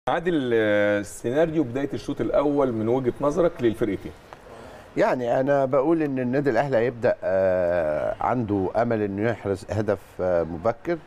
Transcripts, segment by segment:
عادل آه، سيناريو بدايه الشوط الاول من وجهه نظرك للفرقتين يعني انا بقول ان النادي الاهلي هيبدا آه، عنده امل انه يحرز هدف آه، مبكر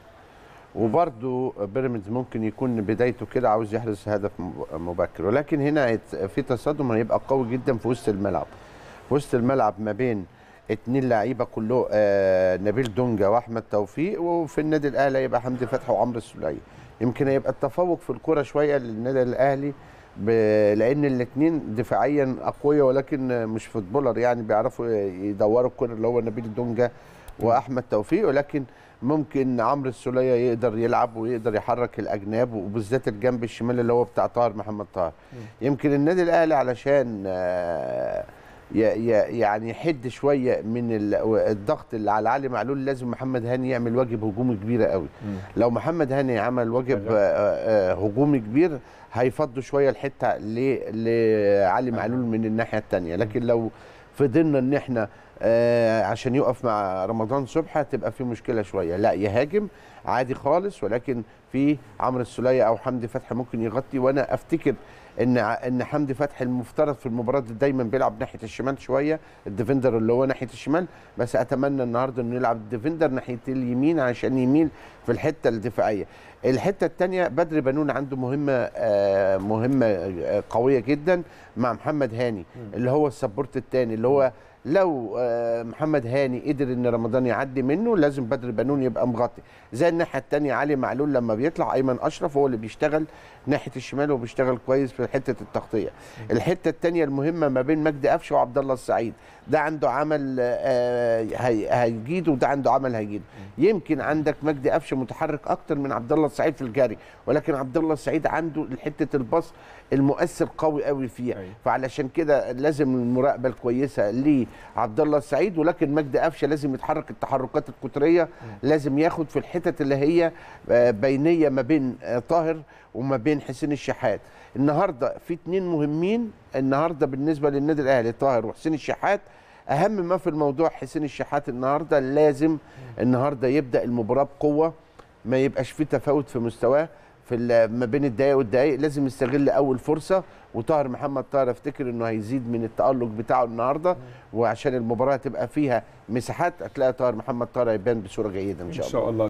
وبرده بيراميدز ممكن يكون بدايته كده عاوز يحرز هدف مب- مبكر ولكن هنا هيت- في تصادم هيبقى قوي جدا في وسط الملعب في وسط الملعب ما بين اتنين لعيبه كله آه نبيل دونجا واحمد توفيق وفي النادي الاهلي هيبقى حمدي فتحي وعمرو السوليه يمكن هيبقى التفوق في الكره شويه للنادي الاهلي ب... لان الاثنين دفاعيا اقوياء ولكن مش فوتبولر يعني بيعرفوا يدوروا الكره اللي هو نبيل دونجا واحمد توفيق ولكن ممكن عمرو السوليه يقدر يلعب ويقدر يحرك الاجناب وبالذات الجنب الشمال اللي هو بتاع طاهر محمد طاهر يمكن النادي الاهلي علشان آه، ي- ي- يعني يحد شويه من ال- الضغط اللي على علي معلول لازم محمد هاني يعمل واجب هجومي كبير قوي لو محمد هاني عمل واجب آه، آه، هجومي كبير هيفضوا شويه الحته ل- لعلي معلول من الناحيه الثانيه لكن لو فضلنا ان احنا آه، عشان يقف مع رمضان صبحي هتبقى في مشكله شويه لا يهاجم عادي خالص ولكن في عمرو السوليه او حمدي فتحي ممكن يغطي وانا افتكر ان ع- ان حمدي فتحي المفترض في المباراه دي دايما بيلعب ناحيه الشمال شويه الديفندر اللي هو ناحيه الشمال بس اتمنى النهارده انه يلعب الديفندر ناحيه اليمين عشان يميل في الحته الدفاعيه الحته الثانيه بدر بنون عنده مهمه آه، مهمه آه، قويه جدا مع محمد هاني اللي هو السبورت الثاني اللي هو لو آه، محمد هاني قدر ان رمضان يعدي منه لازم بدر بنون يبقى مغطي زي الناحيه الثانيه علي معلول لما بيطلع ايمن اشرف هو اللي بيشتغل ناحيه الشمال وبيشتغل كويس في حته التغطيه الحته الثانيه المهمه ما بين مجدي قفشه وعبد الله السعيد ده عنده عمل آه، هي- هيجيده وده عنده عمل هيجيده يمكن عندك مجدي قفشه متحرك اكتر من عبد الله السعيد في الجري ولكن عبد الله السعيد عنده حته الباص المؤثر قوي قوي فيها أيوة. فعلشان كده لازم المراقبه الكويسه لعبد الله السعيد ولكن مجدي قفشه لازم يتحرك التحركات القطريه لازم ياخد في الحتت اللي هي آه، بينيه ما بين آه، طاهر وما بين حسين الشحات النهارده في اتنين مهمين النهارده بالنسبه للنادي الاهلي طاهر وحسين الشحات اهم ما في الموضوع حسين الشحات النهارده لازم النهارده يبدا المباراه بقوه ما يبقاش في تفاوت في مستواه في ال- ما بين الدقائق والدقائق لازم يستغل اول فرصه وطاهر محمد طاهر افتكر انه هيزيد من التالق بتاعه النهارده وعشان المباراه تبقى فيها مساحات هتلاقي طاهر محمد طاهر هيبان بصوره جيده ان ان شاء الله شاء الله